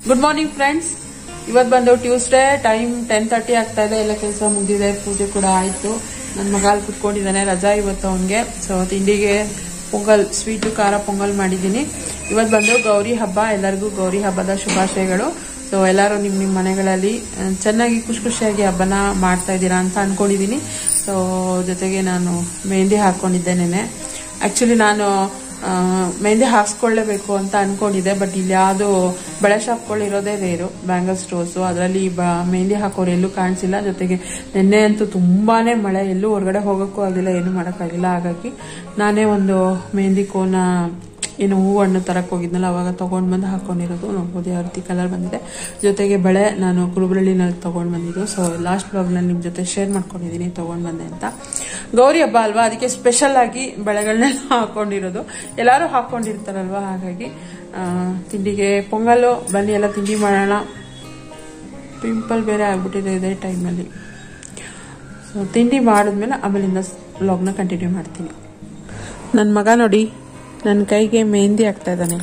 Good morning friends ಇವತ್ತು ಬಂದು Tuesday time ten thirty ಆಗ್ತಾ ಇದೆ ಎಲ್ಲ ಕೆಲಸ ಮುಗಿದಿದೆ ಪೂಜೆ ಕೂಡ ಆಯ್ತು ನನ್ನ ಮಗ ಅಲ್ಲಿ ಕುತ್ಕೊಂಡಿದ್ದಾನೆ ರಜಾ ಇವತ್ತು ಅವನಿಗೆ ಸೊ ತಿಂಡಿಗೆ ಪೊಂಗಲ್ ಸ್ವೀಟು ಖಾರ ಪೊಂಗಲ್ ಮಾಡಿದ್ದೀನಿ ಇವತ್ತು ಬಂದು ಗೌರಿ ಹಬ್ಬ ಎಲ್ಲರಿಗೂ ಗೌರಿ ಹಬ್ಬದ ಶುಭಾಶಯಗಳು ಸೊ ಎಲ್ಲರೂ ನಿಮ್ಮ ನಿಮ್ಮ ಮನೆಗಳಲ್ಲಿ ಆ, ಚೆನ್ನಾಗಿ ಖುಷಿ ಖುಷಿಯಾಗಿ ಹಬ್ಬನ ಮಾಡ್ತಾ ಇದ್ದೀರಾ ಅಂತ ಅನ್ಕೊಂಡಿದ್ದೀನಿ ಸೊ ಜೊತೆಗೆ ನಾನು ಮೆಹಂದಿ ಹಾಕೊಂಡಿದ್ದೆ ನೆನೆ ಆಕ್ಚುಲಿ ನಾನು ಆ, ಮೆಹಂದಿ ಹಾಕ್ಸ್ಕೊಳ್ಳೇಬೇಕು ಅಂತ ಅನ್ಕೊಂಡಿದ್ದೆ ಬಟ್ ಇಲ್ಲಿ ಯಾವುದು ಬಳೆ ಶಾಪ್ಗಳಿರೋದೇ ರೇರು ಬ್ಯಾಂಗಲ್ ಸ್ಟೋರ್ಸು ಅದರಲ್ಲಿ ಮೆಹಂದಿ ಹಾಕೋರು ಎಲ್ಲೂ ಕಾಣಿಸಿಲ್ಲ ಜೊತೆಗೆ ನಿನ್ನೆ ಅಂತೂ ತುಂಬಾನೇ ಮಳೆ ಎಲ್ಲೂ ಹೊರಗಡೆ ಹೋಗೋಕ್ಕೂ ಆಗಿಲ್ಲ ಏನು ಮಾಡೋಕ್ಕಾಗಿಲ್ಲ ಹಾಗಾಗಿ ನಾನೇ ಒಂದು ಮೆಹಂದಿ ಕೋನ ಏನು ಹೂವು ಹಣ್ಣು ತರಕ್ ಹೋಗಿದ್ನಲ್ಲ ಅವಾಗ ತಗೊಂಡ್ ಬಂದು ಹಾಕೊಂಡಿರೋದು ನೋಡ್ಬೋದು ಯಾವ ರೀತಿ ಕಲರ್ ಬಂದಿದೆ ಜೊತೆಗೆ ಬಳೆ ನಾನು ಕುರುಬರಳ್ಳಿನಲ್ಲಿ ತಗೊಂಡ್ ಬಂದಿದ್ದು ಸೊ ಲಾಸ್ಟ್ ಬ್ಲಾಗ್ನಲ್ಲಿ ನಿಮ್ ಜೊತೆ ಶೇರ್ ಮಾಡ್ಕೊಂಡಿದ್ದೀನಿ ತಗೊಂಡ್ ಬಂದೆ ಅಂತ ಗೌರಿ ಹಬ್ಬ ಅಲ್ವಾ ಅದಕ್ಕೆ ಸ್ಪೆಷಲ್ ಆಗಿ ಬಳೆಗಳನ್ನೆಲ್ಲ ಹಾಕೊಂಡಿರೋದು ಎಲ್ಲರೂ ಹಾಕೊಂಡಿರ್ತಾರಲ್ವಾ ಹಾಗಾಗಿ ಆ, ತಿಂಡಿಗೆ ಪೊಂಗಲ್ಲು ಬನ್ನಿ ಎಲ್ಲ ತಿಂಡಿ ಮಾಡೋಣ ಪಿಂಪಲ್ ಬೇರೆ ಆಗ್ಬಿಟ್ಟಿದೆ ಇದೇ ಟೈಮಲ್ಲಿ ಸೊ ತಿಂಡಿ ಮಾಡಿದ್ಮೇಲೆ ಆಮೇಲಿಂದ ವ್ಲಾಗ್ನ ಕಂಟಿನ್ಯೂ ಮಾಡ್ತೀನಿ ನನ್ನ ಮಗ ನೋಡಿ ನನ್ನ ಕೈಗೆ ಮೆಹಂದಿ ಹಾಕ್ತಾ ಇದ್ದಾನೆ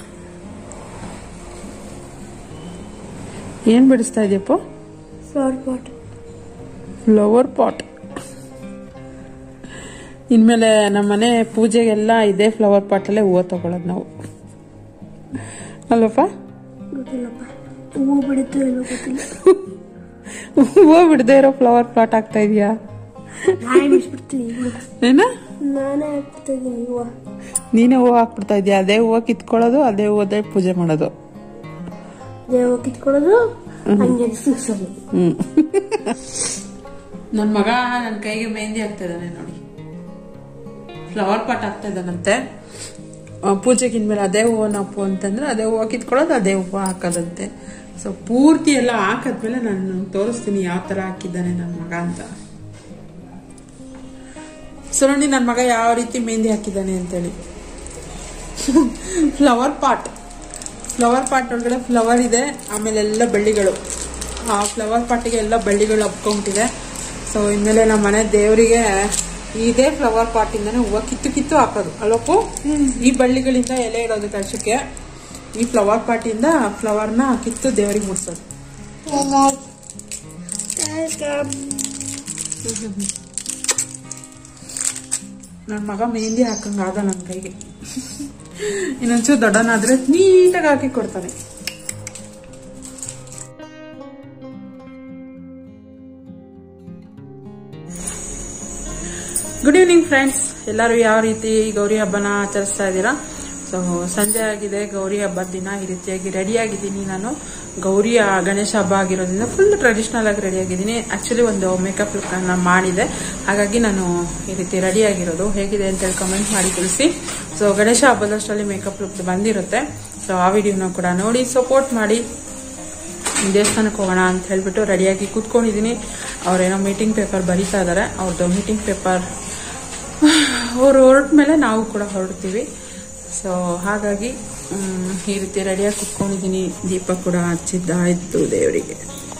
ಏನ್ ಬಿಡಿಸ್ತಾ ಇದೆಯಪ್ಪ ಫ್ಲವರ್ ಪಾಟ್ ಫ್ಲವರ್ ಪಾಟ್ ಇನ್ಮೇಲೆ ನಮ್ಮನೆ ಪೂಜೆಗೆಲ್ಲ ಇದೇ ಫ್ಲವರ್ ಪಾಟಲ್ಲೇ ಹೂವು ತಗೊಳ್ಳೋದು ನಾವು ಅಲ್ಲಪ್ಪ ಗೊತ್ತಿಲ್ಲಪ್ಪ ಹೂವು ಬಿಡುತ್ತೋ ಎಲ್ಲೋ ಗೊತ್ತಿಲ್ಲ ಹೂವು ಬಿಡದೇ ಇರೋ ಫ್ಲವರ್ ಪಾಟ್ ಆಗ್ತಾ ಇದೆಯಾ ನಾನೇ ಬಿಡಿಸ್ಬಿಡ್ತೀನಿ ಬಿಡು ಏನ ನಾನೇ ಹಾಕ್ಬಿಡ್ತಾ ಇದ್ದೀನಿ ಹೂವು ನೀನೇ ಹೂವು ಹಾಕ್ಬಿಡ್ತಾ ಇದೀಯ ಅದೇ ಹೂವು ಕಿತ್ಕೊಳ್ಳೋದು ಅದೇ ಹೂವದೇ ಪೂಜೆ ಮಾಡೋದು ದೇವ ಕಿತ್ಕೊಳ್ಳೋದು ಹಂಗೆ ಸಿಕ್ಸೋದು ಹ್ಮ್ ನನ್ನ ಮಗ ನನ್ನ ಕೈಗೆ ಮೆಹಂದಿ ಹಾಕ್ತಾ ಇದ್ದಾನೆ ನೋಡಿ ಫ್ಲವರ್ ಪಾಟ್ ಹಾಕ್ತಾ ಇದ್ದಾನಂತೆ ಆ, ಪೂಜೆಗೆ ಇನ್ಮೇಲೆ ಅದೇ ಹೂವು ನಪ್ಪು ಅಂತಂದ್ರೆ ಅದೇ ಹೂವು ಕಿತ್ಕೊಳ್ಳೋದು ಅದೇ ಹೂವು ಹಾಕೋದಂತೆ ಸೊ ಪೂರ್ತಿ ಎಲ್ಲ ಹಾಕದ್ಮೇಲೆ ನಾನು ತೋರಿಸ್ತೀನಿ ಯಾವ ತರ ಹಾಕಿದ್ದಾನೆ ನನ್ನ ಮಗ ಅಂತ ಸೊ ನೋಡಿ ನನ್ನ ಮಗ ಯಾವ ರೀತಿ ಮೆಹಂದಿ ಹಾಕಿದ್ದಾನೆ ಅಂತೇಳಿ ಫ್ಲವರ್ ಪಾಟ್ ಫ್ಲವರ್ ಪಾಟ್ ಒಳಗಡೆ ಫ್ಲವರ್ ಇದೆ ಆಮೇಲೆ ಎಲ್ಲ ಬಳ್ಳಿಗಳು ಆ ಫ್ಲವರ್ ಪಾಟಿಗೆ ಎಲ್ಲ ಬಳ್ಳಿಗಳು ಹಬ್ಕೊಂಡ್ಬಿಟ್ಟಿದೆ ಸೊ ಇನ್ಮೇಲೆ ನಮ್ಮ ಮನೆ ದೇವರಿಗೆ ಇದೇ ಫ್ಲವರ್ ಪಾಟಿಂದಾನೆ ಹೂವು ಕಿತ್ತು ಕಿತ್ತು ಹಾಕೋದು ಅಲ್ಲಪ್ಪು ಈ ಬಳ್ಳಿಗಳಿಂದ ಎಲೆ ಇಡೋದು ಕಳ್ಸಕ್ಕೆ ಈ ಫ್ಲವರ್ ಪಾಟಿಂದ ಫ್ಲವರ್ನ ಕಿತ್ತು ದೇವರಿಗೆ ಮುಡ್ಸೋದು ನನ್ನ ಮಗ ಮೆಹಂದಿ ಹಾಕಂಗಾದ ನನ್ನ ಕೈಗೆ ಇನ್ನೊಂಚೂರು ದೊಡ್ಡನಾದ್ರೆ ನೀಟಾಗಿ ಹಾಕಿ ಕೊಡ್ತಾನೆ ಗುಡ್ ಈವ್ನಿಂಗ್ ಫ್ರೆಂಡ್ಸ್ ಎಲ್ಲರೂ ಯಾವ ರೀತಿ ಗೌರಿ ಹಬ್ಬನ ಆಚರಿಸ್ತಾ ಇದ್ದೀರಾ ಸೊ ಸಂಜೆ ಆಗಿದೆ ಗೌರಿ ಹಬ್ಬದ ದಿನ ಈ ರೀತಿಯಾಗಿ ರೆಡಿ ಆಗಿದ್ದೀನಿ ನಾನು ಗೌರಿ ಆ ಗಣೇಶ ಹಬ್ಬ ಆಗಿರೋದ್ರಿಂದ ಫುಲ್ ಟ್ರೆಡಿಷನಲ್ ಆಗಿ ರೆಡಿ ಆಗಿದ್ದೀನಿ ಆಕ್ಚುಲಿ ಒಂದು ಮೇಕಪ್ ಲುಕ್ ಅನ್ನ ಮಾಡಿದೆ ಹಾಗಾಗಿ ನಾನು ಈ ರೀತಿ ರೆಡಿ ಆಗಿರೋದು ಹೇಗಿದೆ ಅಂತ ಹೇಳಿ ಕಮೆಂಟ್ ಮಾಡಿ ತಿಳಿಸಿ ಸೊ ಗಣೇಶ ಹಬ್ಬದಷ್ಟರಲ್ಲಿ ಮೇಕಪ್ ಲುಕ್ ಬಂದಿರುತ್ತೆ ಸೊ ಆ ವಿಡಿಯೋನ ಕೂಡ ನೋಡಿ ಸಪೋರ್ಟ್ ಮಾಡಿ ದೇವಸ್ಥಾನಕ್ಕೆ ಹೋಗೋಣ ಅಂತ ಹೇಳ್ಬಿಟ್ಟು ರೆಡಿಯಾಗಿ ಕೂತ್ಕೊಂಡಿದ್ದೀನಿ ಅವ್ರೇನೋ ಮೀಟಿಂಗ್ ಪೇಪರ್ ಬರೀತಾ ಇದ್ದಾರೆ ಅವ್ರದ್ದು ಮೀಟಿಂಗ್ ಪೇಪರ್ ಅವ್ರು ಹೊರಟ ಮೇಲೆ ನಾವು ಕೂಡ ಹೊರಡ್ತೀವಿ ಸೊ ಹಾಗಾಗಿ ಮ್, ಈ ರೀತಿ ರೆಡಿಯಾಗಿ ಕುತ್ಕೊಂಡಿದ್ದೀನಿ ದೀಪ ಕೂಡ ಹಚ್ಚಿದ್ದಾಯ್ತು ದೇವರಿಗೆ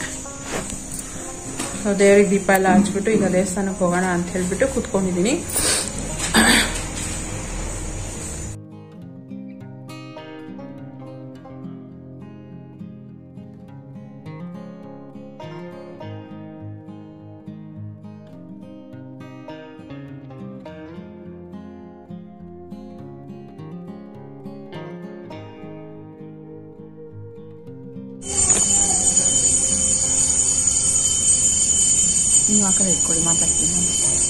ಸೊ ದೇವರಿಗೆ ದೀಪ ಎಲ್ಲ ಹಚ್ಬಿಟ್ಟು ಈಗ ದೇವಸ್ಥಾನಕ್ಕೆ ಹೋಗೋಣ ಅಂತ ಹೇಳ್ಬಿಟ್ಟು ಕುತ್ಕೊಂಡಿದ್ದೀನಿ ನೀವು ಆ ಕಡೆ ಇಟ್ಕೊಳ್ಳಿ ಮಾತಾಡ್ತೀನಿ ನಾನು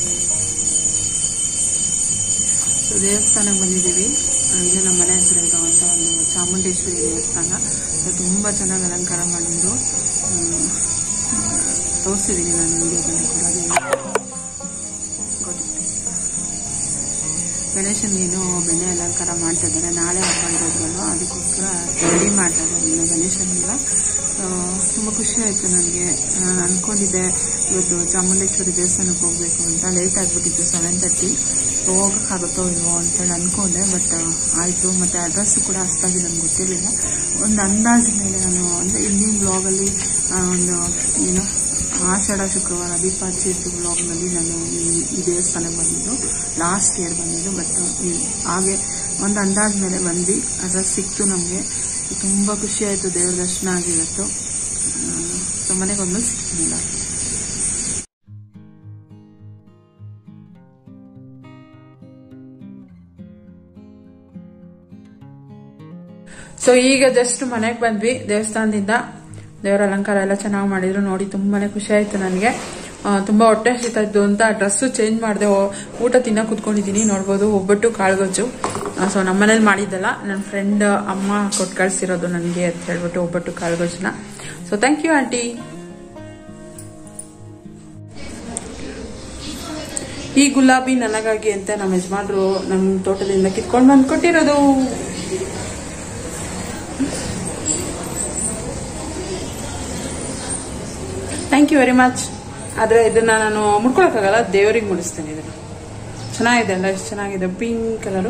ಸೊ ದೇವಸ್ಥಾನಕ್ಕೆ ಬಂದಿದ್ದೀವಿ ಆ, ಇದು ನಮ್ಮ ಮನೆ ಹತ್ರ ಇರುವಂಥ ಒಂದು ಚಾಮುಂಡೇಶ್ವರಿ ದೇವಸ್ಥಾನ ಸೊ ತುಂಬ ಚೆನ್ನಾಗಿ ಅಲಂಕಾರ ಮಾಡಿದ್ರು ಹ್ಮ್, ತೋರಿಸಿದ್ದೀನಿ ನಾನು ವಿಡಿಯೋದಲ್ಲಿ ಕೂಡ ಗೊತ್ತಿತ್ತು ಗಣೇಶನಿಗೇನು ಬೆಣ್ಣೆ ಅಲಂಕಾರ ಮಾಡ್ತಾ ಇದ್ದಾರೆ ನಾಳೆ ಹಬ್ಬ ಇರೋದ್ರಲ್ವ ಅದಕ್ಕೋಸ್ಕರ ರೆಡಿ ಮಾಡ್ತಾ ಇದ್ದಾರೆ ಇನ್ನು ಗಣೇಶನಿಗೆಲ್ಲ ಸೊ ತುಂಬ ಖುಷಿ ಆಯಿತು ನನಗೆ ನಾನು ಅಂದ್ಕೊಂಡಿದ್ದೆ ಇವತ್ತು ಚಾಮುಂಡೇಶ್ವರಿ ದೇವಸ್ಥಾನಕ್ಕೆ ಹೋಗಬೇಕು ಅಂತ ಲೇಟ್ ಆಗಿಬಿಟ್ಟಿತ್ತು ಸೆವೆನ್ ತರ್ಟಿ ಹೋಗೋಕ್ಕಾಗುತ್ತೋ ಇಲ್ವೋ ಅಂತೇಳಿ ಅಂದ್ಕೊಂಡೆ ಬಟ್ ಆಯಿತು ಮತ್ತು ಅಡ್ರೆಸ್ಸು ಕೂಡ ಅಷ್ಟಾಗಿ ನನಗೆ ಗೊತ್ತಿರಲಿಲ್ಲ ಒಂದು ಅಂದಾಜು ಮೇಲೆ ನಾನು ಅಂದರೆ ಹಿಂದಿನ ಬ್ಲಾಗಲ್ಲಿ ಒಂದು ಏನು ಆಷಾಢ ಶುಕ್ರವಾರ ದೀಪ ಹಚ್ಚಿದ್ದು ಬ್ಲಾಗ್ನಲ್ಲಿ ನಾನು ಈ ಈ ದೇವಸ್ಥಾನಕ್ಕೆ ಬಂದಿದ್ದು ಲಾಸ್ಟ್ ಇಯರ್ ಬಂದಿದ್ದು ಬಟ್ ಹಾಗೆ ಒಂದು ಅಂದಾಜ್ ಮೇಲೆ ಬಂದ್ವಿ ಅಡ್ರೆಸ್ ಸಿಕ್ತು ನಮಗೆ ತುಂಬ ಖುಷಿ ಆಯಿತು ದೇವ್ರ ದರ್ಶನ ಆಗಿವತ್ತು ಸೊ ಮನೆಗೆ ಹೋದ್ಮೇಲೆ ಸಿಗ್ತೀನಿ ನಾನು. ಸೊ ಈಗ ಜಸ್ಟ್ ಮನೆಗೆ ಬಂದ್ವಿ ದೇವಸ್ಥಾನದಿಂದ ದೇವರ ಅಲಂಕಾರ ಎಲ್ಲ ಚೆನ್ನಾಗಿ ಮಾಡಿದ್ರು ನೋಡಿ ತುಂಬಾನೇ ಖುಷಿ ಆಯ್ತು ನನಗೆ ತುಂಬಾ ಹೊಟ್ಟೆ ಹಸಿತಾ ಇದ್ದು ಅಂತ ಡ್ರೆಸ್ ಚೇಂಜ್ ಮಾಡಿದೆ ಊಟ ತಿನ್ನ ಕುತ್ಕೊಂಡಿದ್ದೀನಿ ನೋಡ್ಬೋದು ಒಬ್ಬಟ್ಟು ಕಾಳುಗೊಜ್ಜು ಸೊ ನಮ್ಮನೇಲಿ ಮಾಡಿದ್ದಲ್ಲ ನನ್ನ ಫ್ರೆಂಡ್ ಅಮ್ಮ ಕೊಟ್ಟು ಕಳ್ಸಿರೋದು ನನಗೆ ಅಂತ ಹೇಳ್ಬಿಟ್ಟು ಒಬ್ಬಟ್ಟು ಕಾಳುಗೊಜ್ಜುನ ಸೊ ಥ್ಯಾಂಕ್ ಯು ಆಂಟಿ ಈ ಗುಲಾಬಿ ನನಗಾಗಿ ಅಂತ ನಮ್ಮ ಯಜಮಾನ್ರು ನಮ್ಮ ತೋಟದಿಂದ ಕಿತ್ಕೊಂಡು ಬಂದು ಕೊಟ್ಟಿರೋದು ಥ್ಯಾಂಕ್ ಯು ವೆರಿ ಮಚ್ ಆದ್ರೆ ಇದನ್ನ ನಾನು ಮುಡ್ಕೊಳಕ್ಕಾಗಲ್ಲ ದೇವರಿಗೆ ಮುಡಿಸ್ತೇನೆ ಇದನ್ನ ಚೆನ್ನಾಗಿದೆ ಅಲ್ಲ ಎಷ್ಟು ಚೆನ್ನಾಗಿದೆ ಪಿಂಕ್ ಕಲರು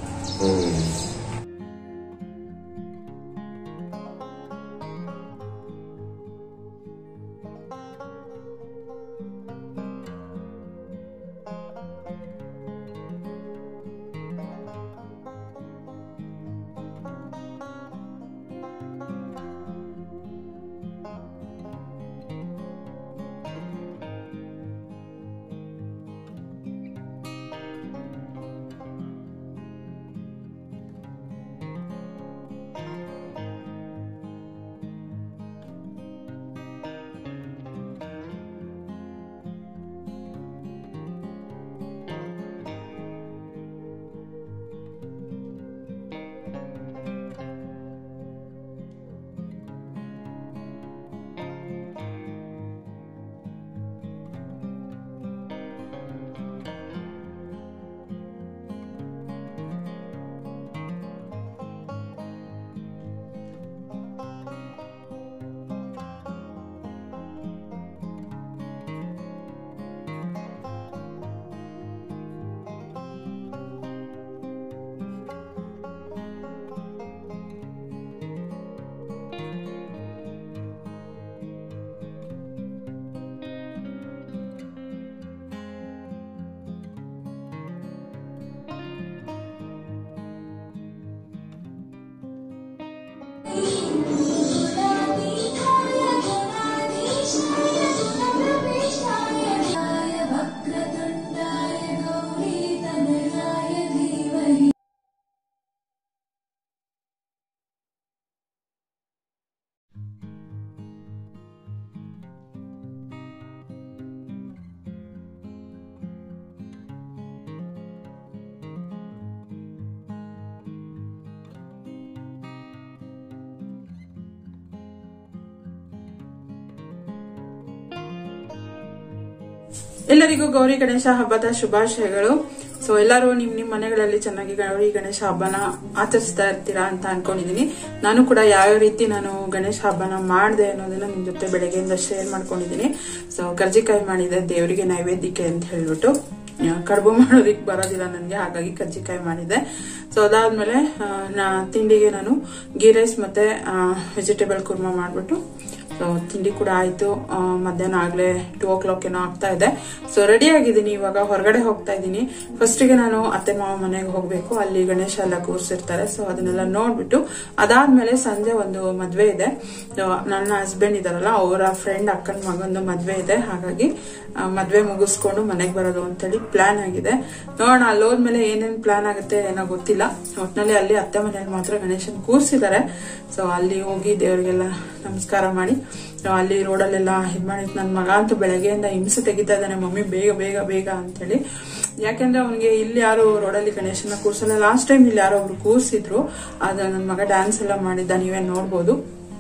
ಎಲ್ಲರಿಗೂ ಗೌರಿ ಗಣೇಶ ಹಬ್ಬದ ಶುಭಾಶಯಗಳು ಸೊ ಎಲ್ಲರೂ ನಿಮ್ ನಿಮ್ ಮನೆಗಳಲ್ಲಿ ಚೆನ್ನಾಗಿ ಗೌರಿ ಗಣೇಶ ಹಬ್ಬನ ಆಚರಿಸ್ತಾ ಇರ್ತೀರಾ ಅಂತ ಅನ್ಕೊಂಡಿದೀನಿ ನಾನು ಕೂಡ ಯಾವ ರೀತಿ ನಾನು ಗಣೇಶ ಹಬ್ಬನ ಮಾಡಿದೆ ಅನ್ನೋದನ್ನ ನಿಮ್ ಜೊತೆ ಬೆಳಗ್ಗೆಯಿಂದ ಶೇರ್ ಮಾಡ್ಕೊಂಡಿದೀನಿ ಸೊ ಕರ್ಜಿಕಾಯಿ ಮಾಡಿದೆ ದೇವರಿಗೆ ನೈವೇದ್ಯಕ್ಕೆ ಅಂತ ಹೇಳ್ಬಿಟ್ಟು ಆ, ಕಡುಬು ಮಾಡೋದಿಕ್ ಬರೋದಿಲ್ಲ ನನಗೆ ಹಾಗಾಗಿ ಕಜ್ಜಿಕಾಯಿ ಮಾಡಿದೆ ಸೊ ಅದಾದ್ಮೇಲೆ ಆ, ನಾ ತಿಂಡಿಗೆ ನಾನು ಗೀ ರೈಸ್ ಮತ್ತೆ ವೆಜಿಟೇಬಲ್ ಕುರ್ಮಾ ಮಾಡ್ಬಿಟ್ಟು ಸೊ ತಿಂಡಿ ಕೂಡ ಆಯ್ತು ಆ, ಮಧ್ಯಾಹ್ನ ಆಗ್ಲೇ ಟೂ ಓ ಕ್ಲಾಕ್ ಏನೋ ಆಗ್ತಾ ಇದೆ ಸೊ ರೆಡಿ ಆಗಿದ್ದೀನಿ ಇವಾಗ ಹೊರಗಡೆ ಹೋಗ್ತಾ ಇದ್ದೀನಿ ಫಸ್ಟಿಗೆ ನಾನು ಅತ್ತೆ ಮಾವ ಮನೆಗೆ ಹೋಗ್ಬೇಕು ಅಲ್ಲಿ ಗಣೇಶ ಎಲ್ಲ ಕೂರ್ಸಿರ್ತಾರೆ ಸೊ ಅದನ್ನೆಲ್ಲ ನೋಡ್ಬಿಟ್ಟು ಅದಾದ್ಮೇಲೆ ಸಂಜೆ ಒಂದು ಮದ್ವೆ ಇದೆ So, ನನ್ನ ಹಸ್ಬೆಂಡ್ ಇದಾರಲ್ಲ ಅವರ ಫ್ರೆಂಡ್ ಅಕ್ಕನ ಮಗಂದು ಮದ್ವೆ ಇದೆ ಹಾಗಾಗಿ ಆ, ಮದ್ವೆ ಮುಗಿಸ್ಕೊಂಡು ಮನೆಗೆ ಬರೋದು ಅಂತೇಳಿ ಪ್ಲಾನ್ ಆಗಿದೆ ನೋಡೋಣ ಅಲ್ಲಿ ಹೋದ್ಮೇಲೆ ಏನೇನ್ ಪ್ಲಾನ್ ಆಗುತ್ತೆ ಏನೋ ಗೊತ್ತಿಲ್ಲ ಒಟ್ನಲ್ಲಿ ಅಲ್ಲಿ ಅತ್ತೆ ಮನೆಯಲ್ಲಿ ಮಾತ್ರ ಗಣೇಶನ್ ಕೂರ್ಸಿದ್ದಾರೆ ಸೊ ಅಲ್ಲಿ ಹೋಗಿ ದೇವರಿಗೆಲ್ಲ ನಮಸ್ಕಾರ ಮಾಡಿ ಸೊ ಅಲ್ಲಿ ರೋಡಲ್ಲೆಲ್ಲ ಇದ್ ಮಾಡಿ ನನ್ನ ಮಗ ಅಂತೂ ಬೆಳಗ್ಗೆಯಿಂದ ಹಿಂಸೆ ತೆಗಿತಾ ಇದ್ದಾನೆ ಮಮ್ಮಿ ಬೇಗ ಬೇಗ ಬೇಗ ಅಂತೇಳಿ ಯಾಕೆಂದ್ರೆ ಅವನಿಗೆ ಇಲ್ಲಿ ಯಾರು ರೋಡಲ್ಲಿ ಗಣೇಶನ ಕೂರ್ಸಲ್ಲ ಲಾಸ್ಟ್ ಟೈಮ್ ಇಲ್ಲಿ ಯಾರೋ ಒಬ್ರು ಕೂರ್ಸಿದ್ರು ಅದ ನನ್ನ ಮಗ ಡ್ಯಾನ್ಸ್ ಎಲ್ಲ ಮಾಡಿದ್ದ ನೀವೇ ನೋಡ್ಬೋದು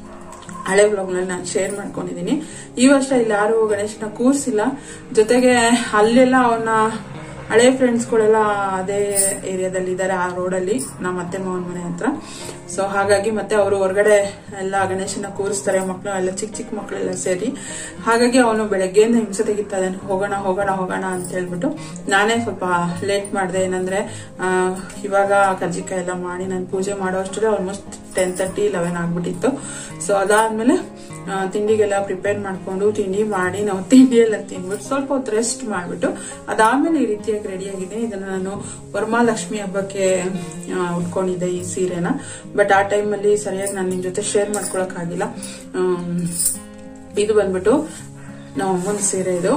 ಹಳೆ ಬ್ಲಾಗ್ನಲ್ಲಿ ನಾನು ಶೇರ್ ಮಾಡ್ಕೊಂಡಿದ್ದೀನಿ ಈ ವರ್ಷ ಇಲ್ಲಿ ಯಾರು ಗಣೇಶನ ಕೂರ್ಸಿಲ್ಲ ಜೊತೆಗೆ ಅಲ್ಲೆಲ್ಲ ಅವನ ಹಳೆ ಫ್ರೆಂಡ್ಸ್ಗಳೆಲ್ಲ ಅದೇ ಏರಿಯಾದಲ್ಲಿ ಇದ್ದಾರೆ ಆ ರೋಡಲ್ಲಿ ನಮ್ಮ ಅತ್ತೆ ಮಾವನ ಮನೆ ಹತ್ರ ಸೊ ಹಾಗಾಗಿ ಮತ್ತೆ ಅವರು ಹೊರಗಡೆ ಎಲ್ಲ ಗಣೇಶನ ಕೂರಿಸ್ತಾರೆ ಮಕ್ಕಳು ಎಲ್ಲ ಚಿಕ್ಕ ಚಿಕ್ಕ ಮಕ್ಕಳೆಲ್ಲ ಸೇರಿ ಹಾಗಾಗಿ ಅವನು ಬೆಳಗ್ಗೆಯಿಂದ ಹಿಂಸೆ ತೆಗಿತಾ ಇದ್ದಾನೆ ಹೋಗೋಣ ಹೋಗೋಣ ಹೋಗೋಣ ಅಂತ ಹೇಳ್ಬಿಟ್ಟು ನಾನೇ ಸ್ವಲ್ಪ ಲೇಟ್ ಮಾಡಿದೆ ಏನಂದ್ರೆ ಆ, ಇವಾಗ ಕಜ್ಜಿಕಾಯಿ ಎಲ್ಲ ಮಾಡಿ ನಾನು ಪೂಜೆ ಮಾಡೋ ಅಷ್ಟರಲ್ಲಿ ಆಲ್ಮೋಸ್ಟ್ ಟೆನ್ ತರ್ಟಿ ಲೆವೆನ್ ಆಗ್ಬಿಟ್ಟಿತ್ತು ಸೊ ಅದಾದ್ಮೇಲೆ ಆ, ತಿಂಡಿಗೆಲ್ಲ ಪ್ರಿಪೇರ್ ಮಾಡ್ಕೊಂಡು ತಿಂಡಿ ಮಾಡಿ ನಾವು ತಿಂಡಿ ಎಲ್ಲ ತಿನ್ಬಿಟ್ಟು ಸ್ವಲ್ಪ ಹೊತ್ತು ರೆಸ್ಟ್ ಮಾಡ್ಬಿಟ್ಟು ಅದಾದ್ಮೇಲೆ ಈ ರೀತಿಯಾಗಿ ರೆಡಿ ಆಗಿದ್ದೀನಿ ಇದನ್ನ ನಾನು ವರಮಹಾಲಕ್ಷ್ಮಿ ಹಬ್ಬಕ್ಕೆ ಆ, ಉಟ್ಕೊಂಡಿದ್ದೆ ಈ ಸೀರೆನ ಬಟ್ ಆ ಟೈಮಲ್ಲಿ ಸರಿಯಾಗಿ ನಾನು ನಿಮ್ ಜೊತೆ ಶೇರ್ ಮಾಡ್ಕೊಳಕ್ ಆಗಿಲ್ಲ ಆಮ್, ಇದು ಬಂದ್ಬಿಟ್ಟು ನಮ್ಮ ಅಮ್ಮನ ಸೀರೆ ಇದು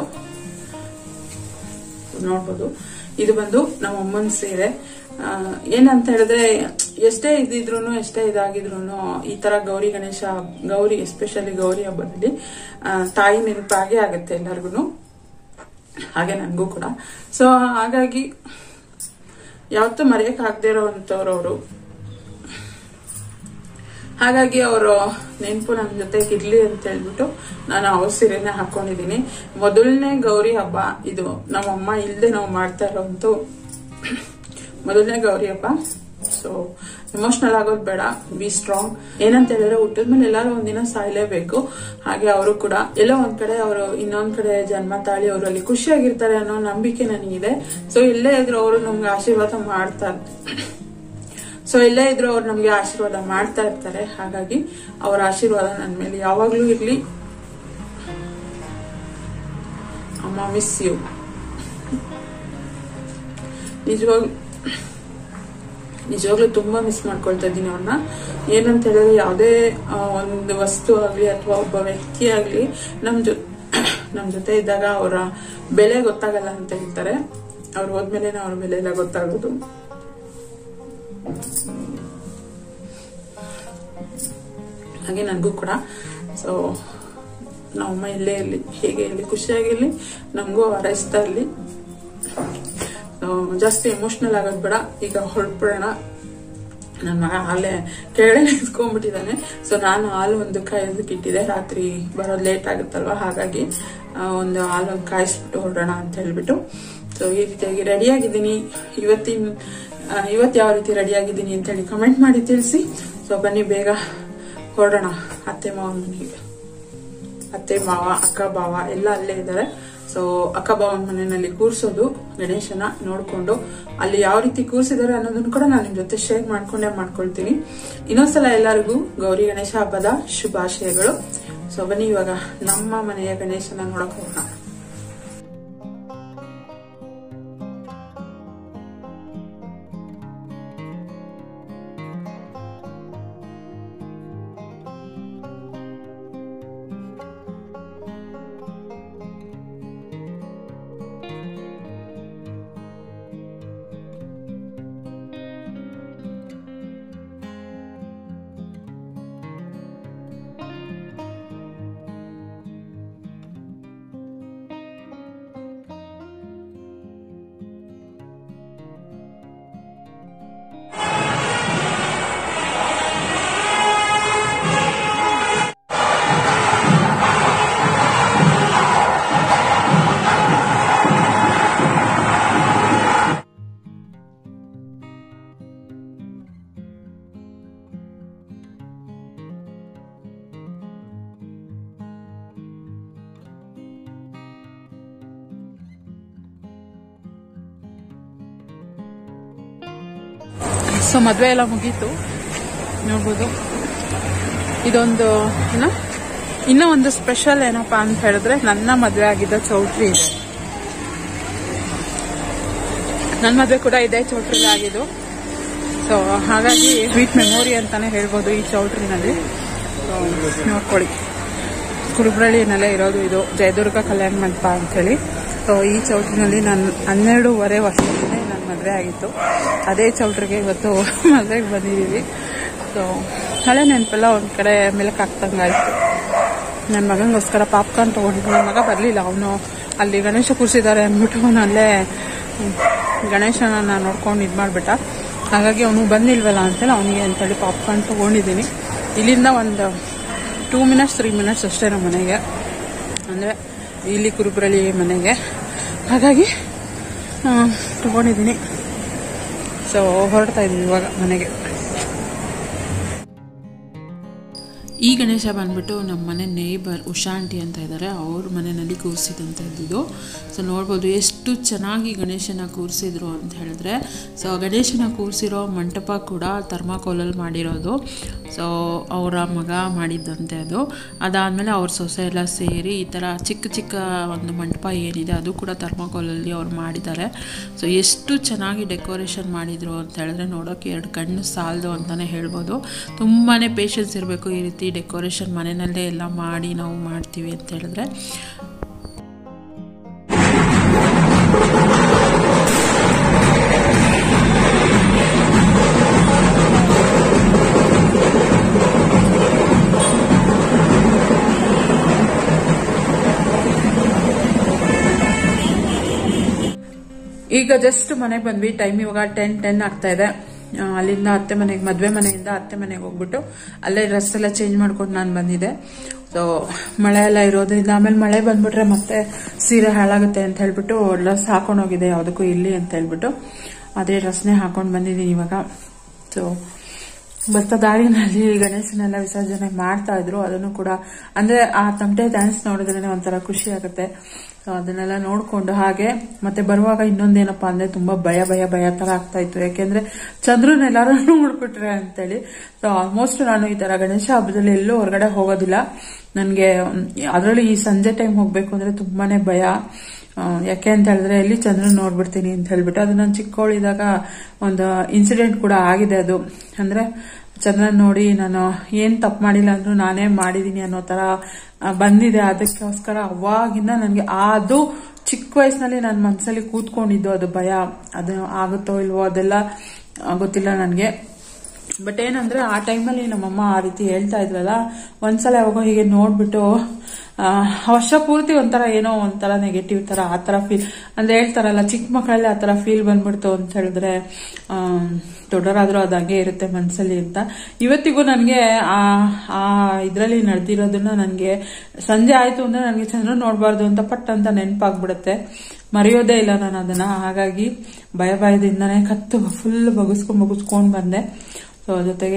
ನೋಡ್ಬೋದು ಇದು ಬಂದು ನಮ್ಮ ಅಮ್ಮನ ಸೀರೆ ಆ, ಏನಂತ ಹೇಳಿದ್ರೆ ಎಷ್ಟೇ ಇದಿದ್ರು ಎಷ್ಟೇ ಇದಾಗಿದ್ರು ಈ ತರ ಗೌರಿ ಗಣೇಶ ಗೌರಿ ಎಸ್ಪೆಷಲಿ ಗೌರಿ ಹಬ್ಬದಲ್ಲಿ ಆ, ತಾಯಿ ನೆನಪಾಗೆ ಆಗುತ್ತೆ ಎಲ್ಲರಿಗೂ ಹಾಗೆ ನನಗೂ ಕೂಡ ಸೊ ಹಾಗಾಗಿ ಯಾವತ್ತೂ ಮರೆಯಕ್ ಆಗದೆ ಇರೋವಂಥವ್ರು ಅವರು ಹಾಗಾಗಿ ಅವರು ನೆನಪು ನನ್ನ ಜೊತೆಗೆ ಇರ್ಲಿ ಅಂತ ಹೇಳ್ಬಿಟ್ಟು ನಾನು ಅವ್ರ ಸೀರೆನ ಹಾಕೊಂಡಿದ್ದೀನಿ ಮೊದಲನೇ ಗೌರಿ ಹಬ್ಬ ಇದು ನಮ್ಮಮ್ಮ ಇಲ್ಲದೆ ನಾವು ಮಾಡ್ತಾ ಇರೋಂಥ ಮೊದಲನೇ ಗೌರಿ ಹಬ್ಬ ಸೊ ಎಮೋಷನಲ್ ಆಗೋದು ಬೇಡ ಬಿ ಸ್ಟ್ರಾಂಗ್ ಏನಂತ ಹೇಳಿದ್ರೆ ಹುಟ್ಟಿದ ಮೇಲೆ ಎಲ್ಲಾರು ಒಂದಿನ ಸಾಯ್ಲೇಬೇಕು ಹಾಗೆ ಅವರು ಕೂಡ ಎಲ್ಲೋ ಒಂದ್ ಕಡೆ ಅವರು ಇನ್ನೊಂದ್ ಕಡೆ ಜನ್ಮ ತಾಳಿ ಅವರು ಅಲ್ಲಿ ಖುಷಿಯಾಗಿರ್ತಾರೆ ಅನ್ನೋ ನಂಬಿಕೆ ನನಗಿದೆ ಸೊ ಇಲ್ಲೇ ಇದ್ರು ಅವರು ನಮ್ಗೆ ಆಶೀರ್ವಾದ ಮಾಡ್ತಾರೆ ಸೊ ಎಲ್ಲೇ ಇದ್ರು ಅವ್ರು ನಮ್ಗೆ ಆಶೀರ್ವಾದ ಮಾಡ್ತಾ ಇರ್ತಾರೆ ಹಾಗಾಗಿ ಅವರ ಆಶೀರ್ವಾದ ನನ್ನ ಮೇಲೆ ಯಾವಾಗ್ಲೂ ಇರ್ಲಿ ಅಮ್ಮ ಮಿಸ್ ಯು ನಿಜವಾಗ್ಲೂ ನಿಜವಾಗ್ಲೂ ತುಂಬಾ ಮಿಸ್ ಮಾಡ್ಕೊಳ್ತಾ ಇದ್ದೀನಿ ಅವ್ರನ್ನ ಏನಂತ ಹೇಳಿದ್ರೆ ಯಾವುದೇ ಆ, ಒಂದು ವಸ್ತು ಆಗ್ಲಿ ಅಥವಾ ಒಬ್ಬ ವ್ಯಕ್ತಿ ಆಗ್ಲಿ ನಮ್ ಜೊ ನಮ್ ಜೊತೆ ಇದ್ದಾಗ ಅವರ ಬೆಲೆ ಗೊತ್ತಾಗಲ್ಲ ಅಂತ ಹೇಳ್ತಾರೆ ಅವ್ರು ಹೋದ್ಮೇಲೆ ಅವ್ರ ಬೆಲೆ ಎಲ್ಲ ಗೊತ್ತಾಗೋದು ಹಾಗೆ ನನಗೂ ಕೂಡ ಸೊ ನಮ್ಮಮ್ಮ ಇಲ್ಲೇ ಇರಲಿ ಹೇಗೆ ಇರಲಿ ಖುಷಿಯಾಗಿರ್ಲಿ ನಮಗೂ ಹಾರೈಸ್ತಾ ಇರಲಿ ಜಾಸ್ತಿ ಎಮೋಷನಲ್ ಆಗೋದು ಬೇಡ ಈಗ ಹೊರಡ್ಬಿಡೋಣ ನನ್ನ ಮಗ ಹಾಲೇ ಕೆಳಗಡೆ ನಿಂತ್ಕೊಂಡ್ಬಿಟ್ಟಿದ್ದಾನೆ ಸೊ ನಾನು ಹಾಲು ಒಂದು ಕಾಯೋದಕ್ಕೆ ಇಟ್ಟಿದ್ದೆ ರಾತ್ರಿ ಬರೋದು ಲೇಟ್ ಆಗುತ್ತಲ್ವಾ ಹಾಗಾಗಿ ಆ, ಒಂದು ಹಾಲು ಒಂದು ಕಾಯಿಸ್ಬಿಟ್ಟು ಹೊರಡೋಣ ಅಂತ ಹೇಳ್ಬಿಟ್ಟು ಸೊ ಈ ರೀತಿಯಾಗಿ ರೆಡಿ ಆಗಿದ್ದೀನಿ ಇವತ್ತಿನ ಆ, ಇವತ್ತು ಯಾವ ರೀತಿ ರೆಡಿ ಆಗಿದ್ದೀನಿ ಅಂತ ಹೇಳಿ ಕಮೆಂಟ್ ಮಾಡಿ ತಿಳಿಸಿ ಸೊ ಬನ್ನಿ ಬೇಗ ಹೊರಡೋಣ ಅತ್ತೆ ಮಾವನ ಮನೆಗೆ ಅತ್ತೆ ಮಾವ ಅಕ್ಕ ಬಾವ ಎಲ್ಲ ಅಲ್ಲೇ ಇದ್ದಾರೆ ಸೊ ಅಕ್ಕ ಬಾವನ ಮನೆಯಲ್ಲಿ ಕೂರ್ಸೋದು ಗಣೇಶನ ನೋಡ್ಕೊಂಡು ಅಲ್ಲಿ ಯಾವ ರೀತಿ ಕೂರ್ಸಿದ್ದಾರೆ ಅನ್ನೋದನ್ನ ಕೂಡ ನಾನು ನಿಮ್ ಜೊತೆ ಶೇರ್ ಮಾಡ್ಕೊಂಡೇ ಮಾಡ್ಕೊಳ್ತೀನಿ ಇನ್ನೊಂದ್ಸಲ ಎಲ್ಲರಿಗೂ ಗೌರಿ ಗಣೇಶ ಹಬ್ಬದ ಶುಭಾಶಯಗಳು ಸೊ ಬನ್ನಿ ಇವಾಗ ನಮ್ಮ ಮನೆಯ ಗಣೇಶನ ನೋಡಕ್ ಹೋಗೋಣ ಸೊ ಮದುವೆ ಎಲ್ಲ ಮುಗೀತು ನೋಡ್ಬೋದು ಇದೊಂದು ಏನ ಇನ್ನೂ ಒಂದು ಸ್ಪೆಷಲ್ ಏನಪ್ಪಾ ಅಂತ ಹೇಳಿದ್ರೆ ನನ್ನ ಮದುವೆ ಆಗಿದ್ದ ಚೌಟ್ರಿ ಇದೆ ನನ್ನ ಮದುವೆ ಕೂಡ ಇದೇ ಚೌಟ್ರಿಲಿ ಆಗಿದ್ದು ಸೊ ಹಾಗಾಗಿ ಸ್ವೀಟ್ ಮೆಮೊರಿ ಅಂತಾನೆ ಹೇಳ್ಬೋದು ಈ ಚೌಟ್ರಿನಲ್ಲಿ ಸೊ ನೋಡ್ಕೊಳ್ಳಿ ಕುರುಬ್ರಳ್ಳಿನಲ್ಲೇ ಇರೋದು ಇದು ಜಯದುರ್ಗ ಕಲ್ಯಾಣ ಮಂಟಪ ಅಂತೇಳಿ ಸೊ ಈ ಚೌಟ್ರಿನಲ್ಲಿ ನಾನು ಹನ್ನೆರಡೂವರೆ ವರ್ಷಕ್ಕೆ ನನ್ನ ಮದುವೆ ಆಗಿತ್ತು ಅದೇ ಚೌಟ್ರಿಗೆ ಇವತ್ತು ಮದುವೆಗೆ ಬಂದಿದ್ದೀವಿ ಸೊ ಹಳೆ ನೆನಪೆಲ್ಲ ಒಂದು ಕಡೆ ಮೆಲುಕಾಗ್ತಂಗಾಯ್ತು ನನ್ನ ಮಗನಿಗೋಸ್ಕರ ಪಾಪ್ಕಾರ್ನ್ ತೊಗೊಂಡಿದ್ದು ನನ್ನ ಮಗ ಬರಲಿಲ್ಲ ಅವನು ಅಲ್ಲಿ ಗಣೇಶ ಕೂರಿಸಿದ್ದಾರೆ ಅಂದ್ಬಿಟ್ಟು ಅವನು ಅಲ್ಲೇ ಹ್ಮ್, ಗಣೇಶನ ನೋಡ್ಕೊಂಡು ಇದು ಮಾಡಿಬಿಟ್ಟ ಹಾಗಾಗಿ ಅವನು ಬಂದಿಲ್ವಲ್ಲ ಅಂತೇಳಿ ಅವನಿಗೆ ಅಂತೇಳಿ ಪಾಪ್ಕಾರ್ನ್ ತೊಗೊಂಡಿದ್ದೀನಿ ಇಲ್ಲಿಂದ ಒಂದು ಟೂ ಮಿನಿಟ್ಸ್ ತ್ರೀ ಮಿನಿಟ್ಸ್ ಅಷ್ಟೇ ನಮ್ಮ ಮನೆಗೆ ಅಂದರೆ ಇಲ್ಲಿ ಕುರುಬ್ರಳ್ಳಿ ಮನೆಗೆ ಹಾಗಾಗಿ ತೊಗೊಂಡಿದ್ದೀನಿ ಸೊ ಹೊರಡ್ತಾ ಇದ್ದೀನಿ ಇವಾಗ ಮನೆಗೆ ಈ ಗಣೇಶ ಬಂದ್ಬಿಟ್ಟು ನಮ್ಮ ಮನೆ ನೇಬರ್ ಉಷಾ ಆಂಟಿ ಅಂತ ಇದ್ದಾರೆ ಅವ್ರ ಮನೆಯಲ್ಲಿ ಕೂರಿಸಿದಂತ ಇದ್ದಿದ್ದು ಸೊ ನೋಡ್ಬೋದು ಎಷ್ಟು ಚೆನ್ನಾಗಿ ಗಣೇಶನ ಕೂರಿಸಿದ್ರು ಅಂತ ಹೇಳಿದ್ರೆ ಸೊ ಗಣೇಶನ ಕೂರಿಸಿರೋ ಮಂಟಪ ಕೂಡ ಥರ್ಮಾಕೋಲಲ್ಲಿ ಮಾಡಿರೋದು ಸೊ ಅವರ ಮಗ ಮಾಡಿದ್ದಂತೆ ಅದು ಅದಾದಮೇಲೆ ಅವ್ರ ಸೊಸೆ ಎಲ್ಲ ಸೇರಿ ಈ ಥರ ಚಿಕ್ಕ ಚಿಕ್ಕ ಒಂದು ಮಂಟಪ ಏನಿದೆ ಅದು ಕೂಡ ಥರ್ಮಾಕೋಲಲ್ಲಿ ಅವ್ರು ಮಾಡಿದ್ದಾರೆ ಸೊ ಎಷ್ಟು ಚೆನ್ನಾಗಿ ಡೆಕೋರೇಷನ್ ಮಾಡಿದರು ಅಂತ ಹೇಳಿದ್ರೆ ನೋಡೋಕ್ಕೆ ಎರಡು ಕಣ್ಣು ಸಾಲದು ಅಂತಲೇ ಹೇಳ್ಬೋದು ತುಂಬಾ ಪೇಷನ್ಸ್ ಇರಬೇಕು ಈ ರೀತಿ ಡೆಕೋರೇಷನ್ ಮನೆಯಲ್ಲೇ ಎಲ್ಲ ಮಾಡಿ ನಾವು ಮಾಡ್ತೀವಿ ಅಂತ ಹೇಳಿದ್ರೆ ಈಗ ಜಸ್ಟ್ ಮನೆಗೆ ಬಂದ್ವಿ ಟೈಮ್ ಇವಾಗ ಟೆನ್ ಟೆನ್ ಆಗ್ತಾ ಇದೆ ಆ, ಅಲ್ಲಿಂದ ಅತ್ತೆ ಮನೆಗೆ ಮದ್ವೆ ಮನೆಯಿಂದ ಅತ್ತೆ ಮನೆಗೆ ಹೋಗ್ಬಿಟ್ಟು ಅಲ್ಲೇ ಡ್ರೆಸ್ ಎಲ್ಲ ಚೇಂಜ್ ಮಾಡ್ಕೊಂಡು ನಾನು ಬಂದಿದ್ದೆ ಸೊ ಮಳೆ ಎಲ್ಲ ಇರೋದ್ರಿಂದ ಆಮೇಲೆ ಮಳೆ ಬಂದ್ಬಿಟ್ರೆ ಮತ್ತೆ ಸೀರೆ ಹಾಳಾಗುತ್ತೆ ಅಂತ ಹೇಳ್ಬಿಟ್ಟು ಡ್ರೆಸ್ ಹಾಕೊಂಡು ಹೋಗಿದೆ ಯಾವುದಕ್ಕೂ ಇಲ್ಲಿ ಅಂತ ಹೇಳ್ಬಿಟ್ಟು ಅದೇ ಡ್ರೆಸ್ನೇ ಹಾಕೊಂಡು ಬಂದಿದ್ದೀನಿ ಇವಾಗ ಸೊ ಬರ್ತಾ ದಾರಿನಲ್ಲಿ ಗಣೇಶನೆಲ್ಲ ವಿಸರ್ಜನೆ ಮಾಡ್ತಾ ಇದ್ರು ಅದನ್ನು ಕೂಡ ಅಂದ್ರೆ ಆ ತಮಟೆ ಡ್ಯಾನ್ಸ್ ನೋಡಿದ್ರೆ ಒಂಥರ ಖುಷಿ ಆಗುತ್ತೆ ಸೊ ಅದನ್ನೆಲ್ಲ ನೋಡ್ಕೊಂಡು ಹಾಗೆ ಮತ್ತೆ ಬರುವಾಗ ಇನ್ನೊಂದೇನಪ್ಪಾ ಅಂದ್ರೆ ತುಂಬಾ ಭಯ ಭಯ ಭಯ ತರ ಆಗ್ತಾ ಇತ್ತು ಯಾಕೆಂದ್ರೆ ಚಂದ್ರನ್ ಎಲ್ಲಾರು ನೋಡ್ಬಿಟ್ರೆ ಅಂತೇಳಿ ಸೊ ಆಲ್ಮೋಸ್ಟ್ ನಾನು ಈ ತರ ಗಣೇಶ ಹಬ್ಬದಲ್ಲಿ ಎಲ್ಲೂ ಹೊರಗಡೆ ಹೋಗೋದಿಲ್ಲ ನನ್ಗೆ ಅದರಲ್ಲಿ ಈ ಸಂಜೆ ಟೈಮ್ ಹೋಗ್ಬೇಕು ಅಂದ್ರೆ ತುಂಬಾನೇ ಭಯ ಆ, ಯಾಕೆ ಅಂತ ಹೇಳಿದ್ರೆ ಎಲ್ಲಿ ಚಂದ್ರನ್ ನೋಡ್ಬಿಡ್ತೀನಿ ಅಂತ ಹೇಳ್ಬಿಟ್ಟು ಅದು ನಾನು ಚಿಕ್ಕವಳಿದಾಗ ಒಂದು ಇನ್ಸಿಡೆಂಟ್ ಕೂಡ ಆಗಿದೆ ಅದು ಅಂದ್ರೆ ಚಂದ್ರನ್ ನೋಡಿ ನಾನು ಏನ್ ತಪ್ಪು ಮಾಡಿಲ್ಲ ಅಂದ್ರೂ ನಾನೇ ಮಾಡಿದೀನಿ ಅನ್ನೋ ತರ ಆ, ಬಂದಿದೆ ಅದಕ್ಕೋಸ್ಕರ ಅವಾಗಿಂದ ನನಗೆ ಅದು ಚಿಕ್ಕ ವಯಸ್ಸಿನಲ್ಲಿ ನನ್ನ ಮನಸ್ಸಲ್ಲಿ ಕೂತ್ಕೊಂಡಿದ್ದು ಅದು ಭಯ ಅದು ಆಗುತ್ತೋ ಇಲ್ವೋ ಅದೆಲ್ಲ ಆ, ಗೊತ್ತಿಲ್ಲ ನನಗೆ ಬಟ್ ಏನಂದ್ರೆ ಆ ಟೈಮಲ್ಲಿ ನಮ್ಮಮ್ಮ ಆ ರೀತಿ ಹೇಳ್ತಾ ಇದ್ರಲ್ಲ ಒಂದ್ಸಲ ಯಾವಾಗೋ ಹೀಗೆ ನೋಡ್ಬಿಟ್ಟು ಆ, ವರ್ಷ ಪೂರ್ತಿ ಒಂಥರ ಏನೋ ಒಂಥರ ನೆಗೆಟಿವ್ ತರ ಆ ತರ ಫೀಲ್ ಅಂದ್ರೆ ಹೇಳ್ತಾರಲ್ಲ ಚಿಕ್ಕ ಮಕ್ಕಳಲ್ಲಿ ಆ ತರ ಫೀಲ್ ಬಂದ್ಬಿಡ್ತು ಅಂತ ಹೇಳಿದ್ರೆ ಆ, ದೊಡ್ಡವರಾದ್ರೂ ಅದು ಹಂಗೆ ಇರುತ್ತೆ ಮನ್ಸಲ್ಲಿ ಅಂತ ಇವತ್ತಿಗೂ ನನಗೆ ಆ ಆ ಇದ್ರಲ್ಲಿ ನಡೆದಿರೋದನ್ನ ನನಗೆ ಸಂಜೆ ಆಯ್ತು ಅಂದ್ರೆ ನನಗೆ ಚಂದ್ರ ನೋಡಬಾರ್ದು ಅಂತ ಪಟ್ ಅಂತ ನೆನಪಾಗ್ಬಿಡುತ್ತೆ ಮರೆಯೋದೇ ಇಲ್ಲ ನಾನು ಅದನ್ನ ಹಾಗಾಗಿ ಭಯ ಭಯದಿಂದನೇ ಕತ್ತು ಫುಲ್ ಬಗಸ್ಕೊಂಡ್ ಬಗಸ್ಕೊಂಡ್ ಬಂದೆ ಸೊ ಜೊತೆಗೆ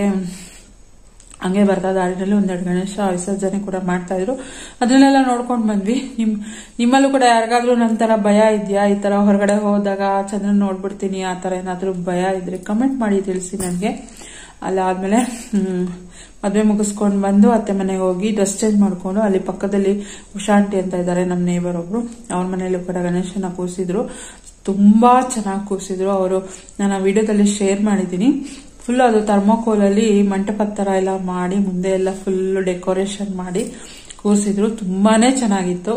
ಹಂಗೆ ಬರ್ತಾ ದಾರಿನಲ್ಲಿ ಒಂದೆರಡು ಗಣೇಶ ವಿಸರ್ಜನೆ ಕೂಡ ಮಾಡ್ತಾ ಇದ್ರು ಅದನ್ನೆಲ್ಲ ನೋಡ್ಕೊಂಡ್ ಬಂದ್ವಿ ನಿಮ್ ನಿಮ್ಮಲ್ಲೂ ಕೂಡ ಯಾರಿಗಾದ್ರೂ ನನ್ನ ತರ ಭಯ ಇದೆಯಾ ಈ ತರ ಹೊರಗಡೆ ಹೋದಾಗ ಚಂದ್ರನ್ ನೋಡ್ಬಿಡ್ತೀನಿ ಆ ತರ ಏನಾದ್ರೂ ಭಯ ಇದ್ರೆ ಕಮೆಂಟ್ ಮಾಡಿ ತಿಳಿಸಿ ನನಗೆ ಅಲ್ಲಾದ್ಮೇಲೆ ಹ್ಮ್ ಮದ್ವೆ ಮುಗಿಸ್ಕೊಂಡು ಬಂದು ಅತ್ತೆ ಮನೆಗೆ ಹೋಗಿ ಡ್ರೆಸ್ ಚೇಂಜ್ ಮಾಡ್ಕೊಂಡು ಅಲ್ಲಿ ಪಕ್ಕದಲ್ಲಿ ಉಷಾಂಟಿ ಅಂತ ಇದ್ದಾರೆ ನಮ್ಮ ನೇಬರ್ ಒಬ್ರು ಅವ್ರ ಮನೆಯಲ್ಲೂ ಕೂಡ ಗಣೇಶನ ಕೂರಿಸಿದ್ರು ತುಂಬಾ ಚೆನ್ನಾಗಿ ಕೂರಿಸಿದ್ರು ಅವರು ನಾನು ಆ ವಿಡಿಯೋದಲ್ಲಿ ಶೇರ್ ಮಾಡಿದ್ದೀನಿ ಫುಲ್ ಅದು ಥರ್ಮೋಕೋಲ್ ಅಲ್ಲಿ ಮಂಟಪದ ತರ ಎಲ್ಲ ಮಾಡಿ ಮುಂದೆ ಎಲ್ಲ ಫುಲ್ ಡೆಕೋರೇಷನ್ ಮಾಡಿ ಕೂರಿಸಿದ್ರು ತುಂಬಾನೇ ಚೆನ್ನಾಗಿತ್ತು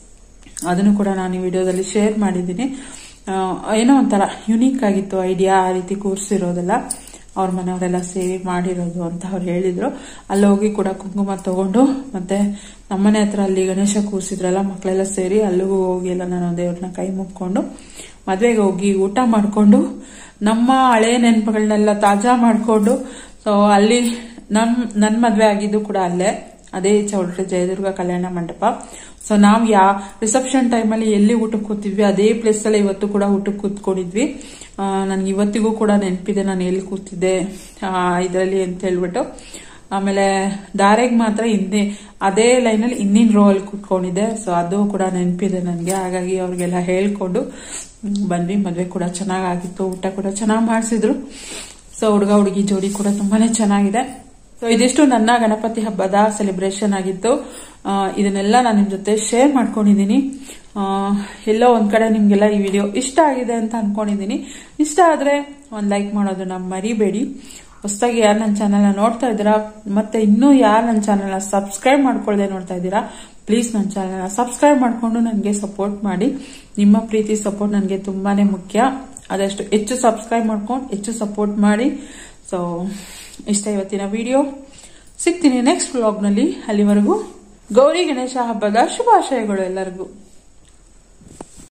ಅದನ್ನು ಕೂಡ ನಾನು ಈ ವಿಡಿಯೋದಲ್ಲಿ ಶೇರ್ ಮಾಡಿದ್ದೀನಿ ಆ, ಏನೋ ಒಂಥರ ಯುನೀಕ್ ಆಗಿತ್ತು ಐಡಿಯಾ ಆ ರೀತಿ ಕೂರಿಸಿರೋದೆಲ್ಲ ಅವ್ರ ಮನೆಯವರೆಲ್ಲ ಸೇರಿ ಮಾಡಿರೋದು ಅಂತ ಅವ್ರು ಹೇಳಿದ್ರು ಅಲ್ಲಿ ಹೋಗಿ ಕೂಡ ಕುಂಕುಮ ತಗೊಂಡು ಮತ್ತೆ ನಮ್ಮನೆ ಹತ್ರ ಅಲ್ಲಿ ಗಣೇಶ ಕೂರಿಸಿದ್ರಲ್ಲ ಮಕ್ಕಳೆಲ್ಲ ಸೇರಿ ಅಲ್ಲಿಗೂ ಹೋಗಿ ಎಲ್ಲ ನಾನು ದೇವ್ರನ್ನ ಕೈ ಮುಕ್ಕೊಂಡು ಮದ್ವೆಗೆ ಹೋಗಿ ಊಟ ಮಾಡ್ಕೊಂಡು ನಮ್ಮ ಹಳೆ ನೆನಪುಗಳನ್ನೆಲ್ಲ ತಾಜಾ ಮಾಡ್ಕೊಂಡು ಸೊ ಅಲ್ಲಿ ನಮ್ ನನ್ ಮದ್ವೆ ಆಗಿದ್ದು ಕೂಡ ಅಲ್ಲೇ ಅದೇ ಚೌಲ್ಟ್ರಿ ಜಯದುರ್ಗ ಕಲ್ಯಾಣ ಮಂಟಪ ಸೊ ನಾವ್ ಯಾ ರಿಸೆಪ್ಷನ್ ಟೈಮಲ್ಲಿ ಎಲ್ಲಿ ಊಟಕ್ಕೆ ಕೂತಿದ್ವಿ ಅದೇ ಪ್ಲೇಸ್ ಅಲ್ಲಿ ಇವತ್ತು ಕೂಡ ಊಟಕ್ಕೆ ಕೂತ್ಕೊಂಡಿದ್ವಿ ನನ್ಗೆ ಇವತ್ತಿಗೂ ಕೂಡ ನೆನಪಿದೆ ನಾನು ಎಲ್ಲಿ ಕೂತಿದ್ದೆ ಇದರಲ್ಲಿ ಅಂತ ಹೇಳ್ಬಿಟ್ಟು ಆಮೇಲೆ ದಾರೆಗೆ ಮಾತ್ರ ಹಿಂದೆ ಅದೇ ಲೈನಲ್ಲಿ ಹಿಂದಿನ ರೋ ಅಲ್ಲಿ ಕೂತ್ಕೊಂಡಿದ್ದೆ ಸೊ ಅದು ಕೂಡ ನೆನಪಿದೆ ನನಗೆ ಹಾಗಾಗಿ ಅವ್ರಿಗೆಲ್ಲ ಹೇಳ್ಕೊಂಡು ಹ್ಮ್, ಬಂದ್ವಿ ಮದ್ವೆ ಕೂಡ ಚೆನ್ನಾಗಾಗಿತ್ತು ಊಟ ಕೂಡ ಚೆನ್ನಾಗಿ ಮಾಡಿಸಿದ್ರು ಸೊ ಹುಡುಗ ಹುಡುಗಿ ಜೋಡಿ ಕೂಡ ತುಂಬಾನೇ ಚೆನ್ನಾಗಿದೆ ಸೊ ಇದಿಷ್ಟು ನನ್ನ ಗಣಪತಿ ಹಬ್ಬದ ಸೆಲೆಬ್ರೇಷನ್ ಆಗಿತ್ತು ಆ, ಇದನ್ನೆಲ್ಲ ನಾನು ನಿಮ್ ಜೊತೆ ಶೇರ್ ಮಾಡ್ಕೊಂಡಿದ್ದೀನಿ ಆ, ಎಲ್ಲೋ ಒಂದ್ ಕಡೆ ನಿಮ್ಗೆಲ್ಲ ಈ ವಿಡಿಯೋ ಇಷ್ಟ ಆಗಿದೆ ಅಂತ ಅನ್ಕೊಂಡಿದ್ದೀನಿ ಇಷ್ಟ ಆದ್ರೆ ಒಂದ್ ಲೈಕ್ ಮಾಡೋದನ್ನ ಮರಿಬೇಡಿ ಹೊಸದಾಗಿ ಯಾರು ನನ್ನ ಚಾನಲ್ನ ನೋಡ್ತಾ ಇದ್ದೀರಾ ಮತ್ತೆ ಇನ್ನೂ ಯಾರು ನನ್ನ ಚಾನಲ್ನ ಸಬ್ಸ್ಕ್ರೈಬ್ ಮಾಡ್ಕೊಳ್ಳದೆ ನೋಡ್ತಾ ಇದ್ದೀರಾ ಪ್ಲೀಸ್ ನನ್ನ ಚಾನಲ್ನ ಸಬ್ಸ್ಕ್ರೈಬ್ ಮಾಡ್ಕೊಂಡು ನನಗೆ ಸಪೋರ್ಟ್ ಮಾಡಿ ನಿಮ್ಮ ಪ್ರೀತಿ ಸಪೋರ್ಟ್ ನನಗೆ ತುಂಬಾನೇ ಮುಖ್ಯ ಆದಷ್ಟು ಹೆಚ್ಚು ಸಬ್ಸ್ಕ್ರೈಬ್ ಮಾಡ್ಕೊಂಡು ಹೆಚ್ಚು ಸಪೋರ್ಟ್ ಮಾಡಿ ಸೊ ಇಷ್ಟ ಇವತ್ತಿನ ವಿಡಿಯೋ ಸಿಗ್ತೀನಿ ನೆಕ್ಸ್ಟ್ ವ್ಲಾಗ್ನಲ್ಲಿ ಅಲ್ಲಿವರೆಗೂ ಗೌರಿ ಗಣೇಶ ಹಬ್ಬದ ಶುಭಾಶಯಗಳು ಎಲ್ಲರಿಗೂ